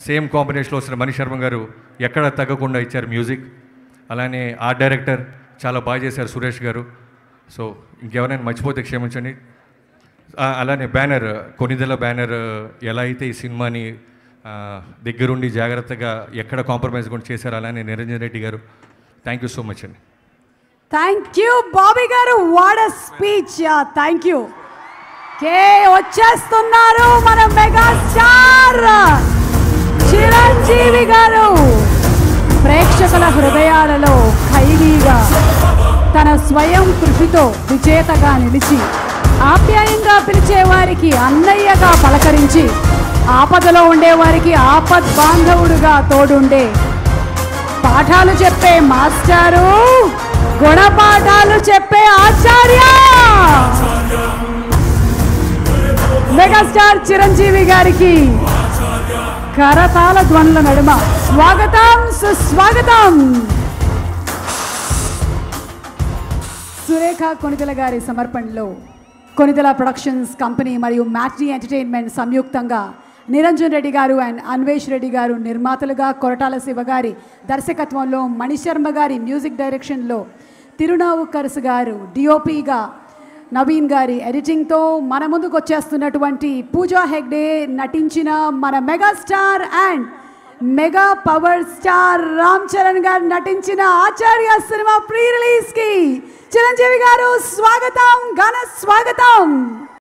same కాంబినేషన్లో వస్తున్న మణి శర్మ గారు ఎక్కడ తగ్గకుండా ఇచ్చారు మ్యూజిక్ అలానే ఆర్ట్ డైరెక్టర్ చాలా బాగా చేశారు సురేష్ గారు సో ఇంకెవరైనా మర్చిపోతే క్షమించండి ఆ, అలానే బ్యానర్ కొనిదెల బ్యానర్ ఎలా అయితే ఈ సినిమాని ఆ, దగ్గరుండి జాగ్రత్తగా ఎక్కడ కాంప్రమైజ్ కూడా చేశారు అలానే Niranjan Reddy garu thank you so much అండి thank you Bobby garu what speech thank you కే వచ్చేస్తున్నారు మన మెగా స్టార్ చిరంజీవి గారు ప్రేక్షకుల హృదయాలలో ఖైదీగా తన స్వయం కృషితో విజేతగా నిలిచి ఆప్యాయంగా పిలిచే వారికి అన్నయ్యగా పలకరించి ఆపదలో ఉండేవారికి ఆపద్ బాంధవుడుగా తోడుండే పాఠాలు చెప్పే మాస్టారు గుణపాఠాలు చెప్పే ఆచార్య మెగాస్టార్ చిరంజీవి గారికి కరతాళ ధ్వనుల నడుమ స్వాగతం సుస్వాగతం సురేఖ కొనిదెల గారి సమర్పణలో కొనిదెల ప్రొడక్షన్స్ కంపెనీ మరియు మ్యాట్రీ ఎంటర్టైన్మెంట్ సంయుక్తంగా నిరంజన్ రెడ్డి గారు అండ్ అన్వేష్ రెడ్డి గారు నిర్మాతలుగా కొరటాల శివ గారి దర్శకత్వంలో మణిశర్మ గారి మ్యూజిక్ డైరెక్షన్లో తిరునావుకర్స్ గారు డిఓపిగా నవీన్ గారి ఎడిటింగ్తో మన ముందుకు వచ్చేస్తున్నటువంటి పూజా హెగ్డే నటించిన మన megastar and mega power star Ram Charan garu నటించిన ఆచార్య సినిమా ప్రీ రిలీజ్ కి చిరంజీవి గారు స్వాగతం ఘన స్వాగతం